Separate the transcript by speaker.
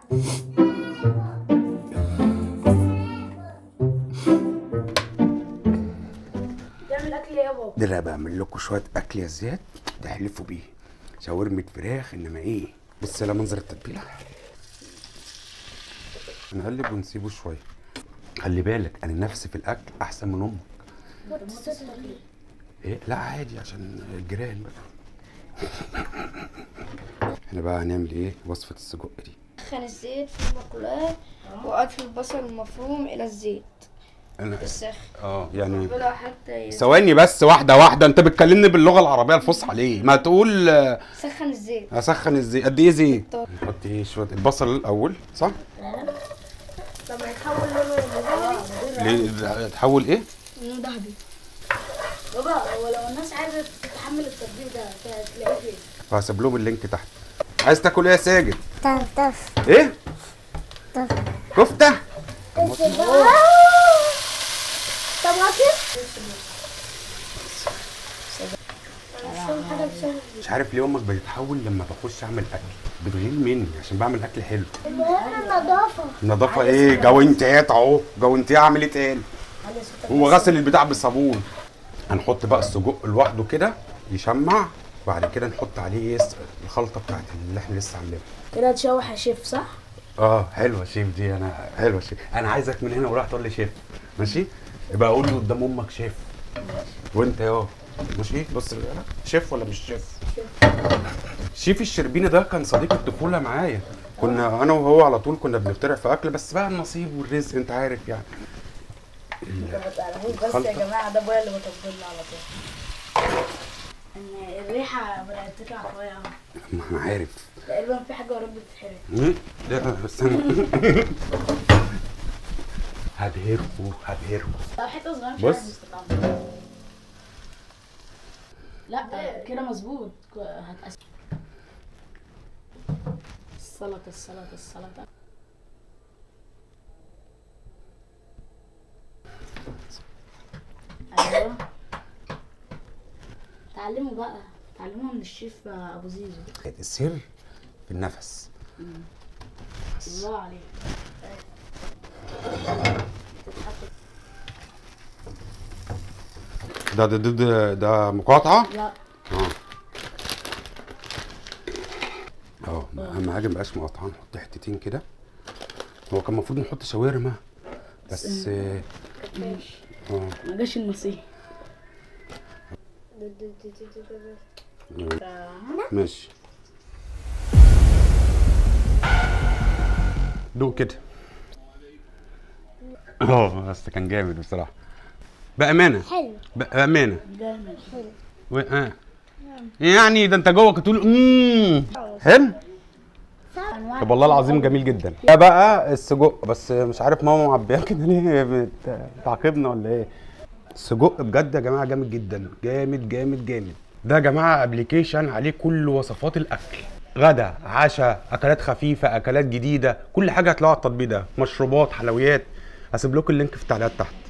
Speaker 1: تعمل اكل ايه يا بابا
Speaker 2: ده انا بعمل لكم شويه اكل يا زياد تحلفوا بيه شاورمة فراخ انما ايه بص على منظر التتبيله نقلب ونسيبه شويه خلي بالك انا نفسي في الاكل احسن من امك ايه لا عادي عشان الجيران بقى احنا بقى هنعمل ايه وصفه السجق دي
Speaker 3: سخن الزيت في المقلاة وأضف البصل المفروم إلى الزيت
Speaker 2: انا
Speaker 3: السخن
Speaker 2: اه يعني
Speaker 3: بلا حتى يس-
Speaker 2: ثواني بس واحده واحده انت بتكلمني باللغه العربيه الفصحى ليه ما تقول آه،
Speaker 3: سخن الزيت
Speaker 2: اسخن ازاي قد ايه زيت
Speaker 3: طب.
Speaker 2: نحط ايه شويه البصل الاول صح
Speaker 1: لما يتحول لونه ذهبي
Speaker 2: ليه تحول ايه
Speaker 3: لونه ذهبي
Speaker 1: بابا هو لو الناس عايزه تتحمل التطبيق ده تلاقيه فين
Speaker 2: وهسيب لهم اللينك تحت عايز تاكل ايه يا ساجد
Speaker 3: تف
Speaker 2: ايه كفته مش عارف ليه امك بتتحول لما بخش اعمل اكل بتغير مني عشان بعمل اكل حلو
Speaker 3: النظافة
Speaker 2: النظافه ايه جوانتيات اهو جوانتيه اعمل ايه تاني هو غسل البتاع بالصابون هنحط بقى السجق لوحده كده يشمع وبعد كده نحط عليه ايه الخلطه بتاعت اللي احنا لسه عاملينها
Speaker 1: كده تشوح يا شيف صح؟
Speaker 2: اه حلوه شيف دي انا حلوه شيف انا عايزك من هنا وراح تقول لي شيف ماشي يبقى اقول له قدام امك شيف وانت يا ماشي بص لا، شيف ولا مش شيف شيف الشربيني ده كان صديق الطفوله معايا كنا انا وهو على طول كنا بنخترع في اكل بس بقى النصيب والرزق انت عارف يعني
Speaker 1: ما تعرفوش بس
Speaker 2: خلطة.
Speaker 1: يا جماعه ده ابويا اللي بطبلنا على طول ان الريحه بدات تطلع قويه قوي
Speaker 2: ما انا عارف
Speaker 1: تقريبا في حاجه قربت تتحرق
Speaker 2: ايه؟ لا استنى هبهركوا هبهركوا
Speaker 1: لا حته صغيره مش
Speaker 2: بص.
Speaker 1: عارف استطعم لا كده مظبوط هتقسم السلطه السلطه السلطه ايوه تعلموا بقى تعلموها من الشيف ابو زيزو
Speaker 2: السر في النفس
Speaker 1: الله عليك
Speaker 2: ده ده ده, ده, ده مقاطعه
Speaker 1: لا
Speaker 2: اه اهم حاجه مبقاش مقاطعه نحط حتتين كده هو كان المفروض نحط شاورما بس اه آه،
Speaker 1: ما جاش النصيب
Speaker 2: ماشي دوق كده اه بس كان جامد بصراحه بامانه
Speaker 3: حلو
Speaker 2: بامانه
Speaker 1: جامد
Speaker 2: و... آه. يعني ده انت جوه كنت تقول امم حلو طب والله العظيم جميل جدا ده بقى السجق بس مش عارف ماما معبيه كده ليه بت- بتعاقبنا ولا ايه السجق بجد يا جماعه جامد جدا جامد جامد جامد ده يا جماعه ابلكيشن عليه كل وصفات الاكل غدا عشاء اكلات خفيفه اكلات جديده كل حاجه هتلاقوها على التطبيق ده مشروبات حلويات هسيب لكم اللينك في التعليقات تحت